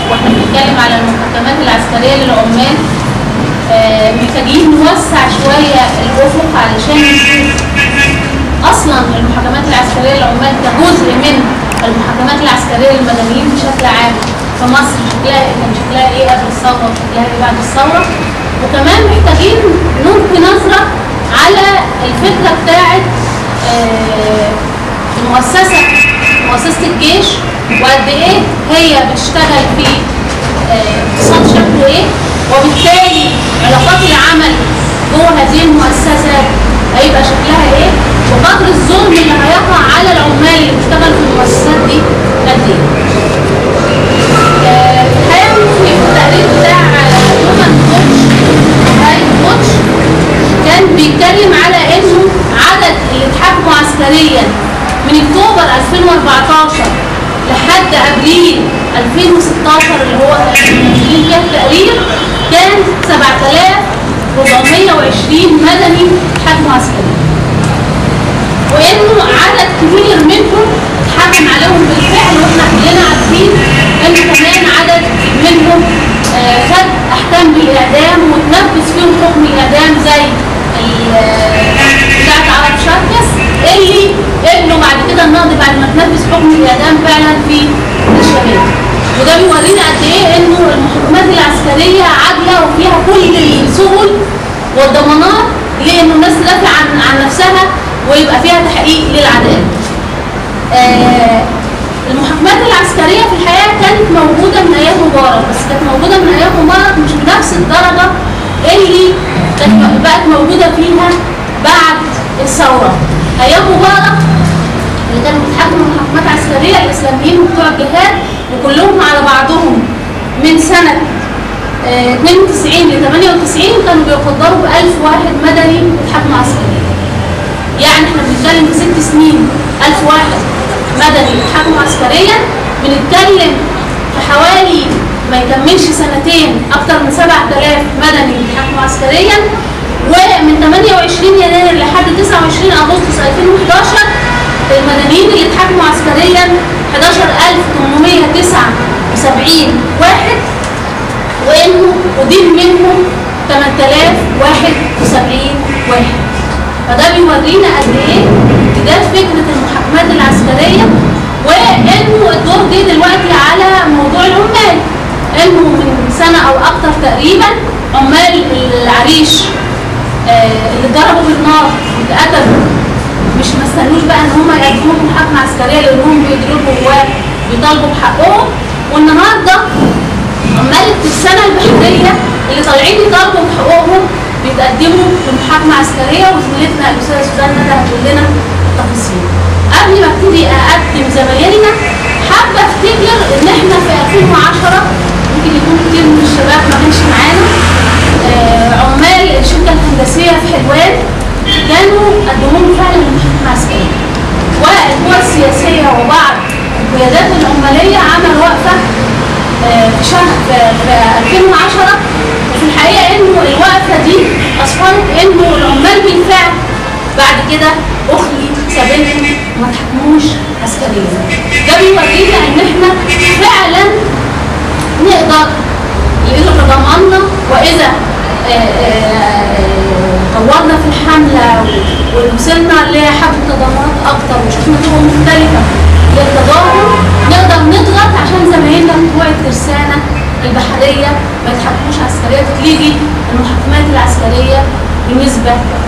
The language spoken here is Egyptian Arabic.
واحنا بنتكلم على المحاكمات العسكريه للعمال آه، محتاجين نوسع شويه الافق علشان نشوف اصلا المحاكمات العسكريه للعمال كجزء من المحاكمات العسكريه للمدنيين بشكل عام في مصر شكلها إيه؟ كان شكلها ايه قبل الثوره وشكلها ايه بعد الثوره وكمان محتاجين نلقي نظره على الفكره بتاعت آه، المؤسسه مؤسسه الجيش وقد ايه هي بتشتغل في آه، اقتصاد شكله ايه وبالتالي علاقات العمل جوه هذه المؤسسات هيبقى شكلها ايه وقدر الظلم اللي هيقع على العمال اللي بيشتغلوا في المؤسسات دي قد ايه آه، الحقيقه في التقرير بتاع هيومن ووتش هاي ووتش كان بيتكلم على انه عدد اللي اتحاكموا عسكريا من اكتوبر 2014 لحد ابريل 2016 اللي هو اللي فيها التقرير كان 7420 مدني اتحاكموا عسكريا وانه عدد كبير منهم اتحكم عليهم بالفعل واحنا كلنا عارفين انه كمان عدد منهم آه، خد احكام بالاعدام وتنفذ فيهم حكم الاعدام زي ال- بتاعت عرب شركس اللي ابنه بعد كده النقضي بعد ما تنفذ حكم الاعدام فعلا في الشباب وده بيورينا قد ايه انه المحكمات العسكريه عادله وفيها كل السبل والضمانات لانه الناس تدافع عن عن نفسها ويبقى فيها تحقيق للعداله. آه المحاكمات العسكريه في الحقيقه كانت موجوده من ايام مبارك بس كانت موجوده من ايام مبارك مش بنفس الدرجه اللي كانت بقت موجوده فيها بعد الثوره. ايام مبارك اللي كانوا بيتحاكموا محاكمات عسكريه الاسلاميين وبتوع الجهاد وكلهم على بعضهم من سنه آه، 92 ل 98 كانوا بيقدروا ب 1000 واحد مدني اتحاكموا عسكريا. يعني احنا بنتكلم في ست سنين 1000 واحد مدني اتحاكموا عسكريا بنتكلم في حوالي ما يكملش سنتين اكتر من 7000 مدني اتحاكموا عسكريا ومن 28 يناير لحد 29 اغسطس 2011 المدنيين اللي اتحاكموا عسكريا 11879 واحد وانه ادين منهم 8071 واحد فده بيورينا قد ايه امتداد فكره المحاكمات العسكريه وانه الدور جه دلوقتي على موضوع العمال انه من سنه او اكتر تقريبا عمال العريش آه، اللي ضربوا بالنار اللي قتلوا مش ما استنوش بقى ان هم يقدموا لهم محاكمه عسكريه لانهم بيضربوا وبيطالبوا بحقهم والنهارده عمالة السنة البحرية اللي طالعين يطالبوا بحقوقهم بيتقدموا لمحاكمة عسكرية وزميلتنا الأستاذة سوزان ندى هتقول لنا التفاصيل. قبل ما ابتدي أقدم زمايلنا حابة أفتكر إن إحنا في 2010 ممكن يكون كتير من الشباب ما كانش معانا آه، عمال الشركة الهندسية في حلوان كانوا قدموا لهم فعلا لمحاكمة عسكرية. والقوى السياسية وبعض القيادات العمالية عملوا وقفة آه، في شهر في في 2010 وفي الحقيقه انه الوقفه دي اسفرت انه العمال بالفعل بعد كده اخلي سبيلهم ما تحكموش عسكريا. ده بيورينا ان احنا فعلا نقدر اذا تضامنا واذا آه، آه، طورنا في الحمله ووصلنا لحجم تضامنات اكتر وشفنا طرق مختلفه للتضامن نقدر نضغط عشان زمايلنا بتوع الترسانه البحريه ما يتحكموش عسكريه وتيجي المحاكمات العسكريه بنسبه